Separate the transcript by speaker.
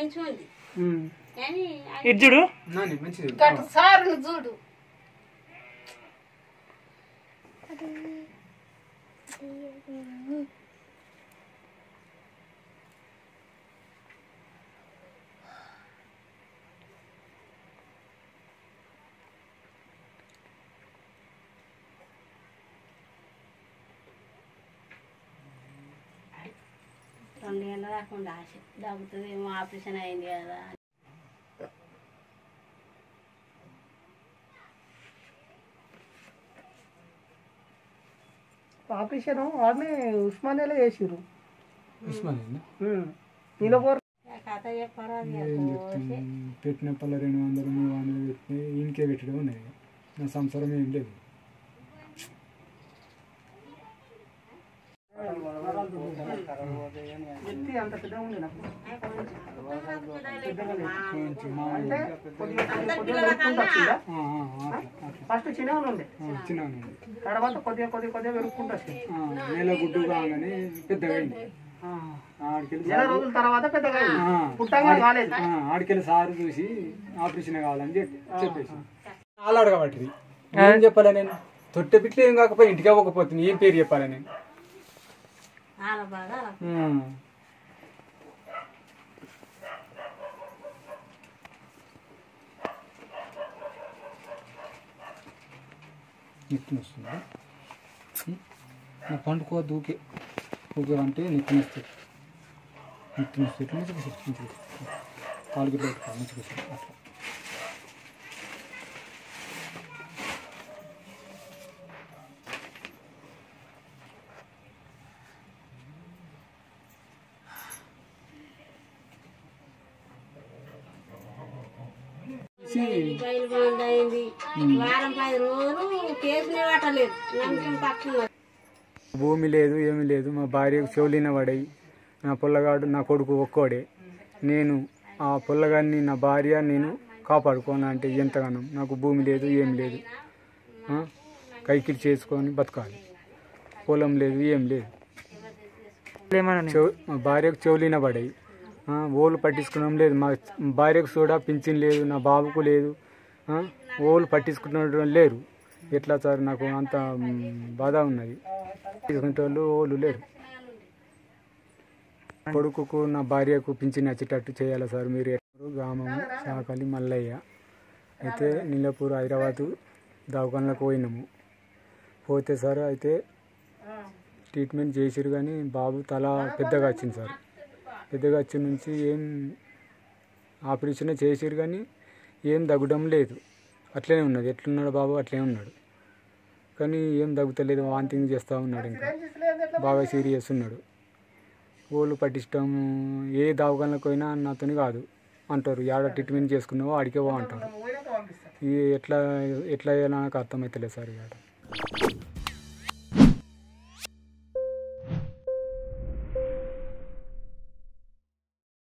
Speaker 1: మంచిగా ఉంది
Speaker 2: ఉమ్.
Speaker 1: కానీ
Speaker 3: ఇది చూడు
Speaker 2: నాని మంచిది
Speaker 1: గట్టు సారును చూడు రెండు ఏళ్ళ దాకా ఉండే ఆశ దగ్గుతుంది ఏమో ఆపరేషన్ అయింది కదా
Speaker 4: ఆపరేషన్ వాడిని ఉస్మానియాలో చేసిర్రు
Speaker 2: ఉస్మానియా
Speaker 4: ఉమ్. నీలపోరు
Speaker 1: ఆ కథ చెప్పారు అది
Speaker 2: ఏం చెప్తాను పెట్టిన పల్ల రెండు వందలు మూడు వందలు పెట్టి ఈయనకే పెట్టడం ఉన్నాయి నా సంసారం ఏం లేదు
Speaker 4: ఎత్తి అంత పెద్దగా ఉంది నాకు
Speaker 2: కొంచెం మా
Speaker 4: అంటే కొద్దిగా కొద్దిగా కొద్దిగా పెరుక్కుంటూ వచ్చిందా
Speaker 2: ఆ, ఆ, అట్లా అట్లా
Speaker 4: ఫస్ట్ చిన్నగా ఉండే
Speaker 2: ఆ, చిన్నగా ఉంది.
Speaker 4: తర్వాత కొద్దిగా కొద్దిగా కొద్దిగా పెరుక్కుంటూ వచ్చింది
Speaker 2: ఆ, నెల గుడ్డు కాగానే పెద్దగా అయింది
Speaker 4: ఆ.
Speaker 2: ఆడికెళ్ళి
Speaker 4: నెల రోజుల తర్వాత పెద్దగా అయింది
Speaker 2: ఆ,
Speaker 4: పుట్టంగా కాలేదు
Speaker 2: ఆ, ఆడికెళ్ళి సారు చూసి ఆపరేషన్ కావాలని చెప్పి చెప్పేసి వాళ్ళు అడగబట్టి ఏం చెప్పాలి నేను తొట్టె పిట్లు ఏం కాకపోతే ఇంటికి అవ్వకపోతుంది ఏం పేరు చెప్పాలి నేను
Speaker 1: వాళ్ళ బాధ వాళ్ళ
Speaker 2: ఉమ్. నెత్తిన వస్తుందా ఉమ్. నా పండుకో దూకే ఊకే అంటే నెత్తిన వస్తుంది నెత్తిన వస్తుంది ఇట్లా మంచిగా వస్తుంది, మంచిగా వస్తుంది. కాలు గిట్ల పెట్టుకో మంచిగా వస్తుంది అట్లా
Speaker 1: రైలు బంద్ అయింది వారం పది రోజులు కేసులే పట్టలేదు నమ్మకం పట్టుకున్నారు
Speaker 2: భూమి లేదు ఏమీ లేదు మా భార్యకు చెవులిన పడాయి నా పుల్లగాడు నా కొడుకు ఒక్కోడే నేను ఆ పుల్లగాడిని నా భార్య నేను కాపాడుకోను అంటే ఎంతగానో నాకు భూమి లేదు ఏం లేదు ఆ? కైకిలి చేసుకొని బతకాలి పొలం లేదు ఏం లేదు
Speaker 3: ఏమన్నా
Speaker 2: చెవు మా భార్యకు చెవులిన పడాయి ఆ, ఓలు పట్టించుకోవడం లేదు మా భార్యకు కూడా పింఛన్ లేదు నా బాబుకు లేదు ఆ, ఓలు పట్టించుకున్న లేరు ఎట్లా సార్ నాకు అంత మ్, బాధ ఉన్నది తీసుకునే వాళ్ళు ఓలు లేరు కొడుకుకు నా భార్యకు పింఛన్ వచ్చేటట్టు చేయాలి సార్ మీరు ఎక్కడో గ్రామము చాకలి మల్లయ్య అయితే నీలపూర్ హైదరాబాదు దవాఖానలకు పోయినాము పోతే సార్ అయితే ట్రీట్మెంట్ చేసిరు కానీ బాబు తల పెద్దగా వచ్చింది సార్ పెద్దగా వచ్చిన నుంచి ఏం ఆపరేషన్ చేసిరు కానీ ఏం తగ్గడం లేదు అట్లనే ఉన్నది ఎట్లున్నాడు బాబు అట్లనే ఉన్నాడు కానీ ఏం తగ్గుతలేదు వాంతింగ్ చేస్తూ ఉన్నాడు ఇంకా బాగా సీరియస్ ఉన్నాడు ఓళ్ళు పట్టించడం ఏ దవాఖానలకు పోయినా నాతోని కాదు అంటారు ఏడ ట్రీట్మెంట్ చేసుకున్నావో ఆడికే పో అంటారు ఇది ఎట్లా ఎట్లా అయ్యాలో నాకు అర్థమవుతలేదు సార్ ఇక్కడ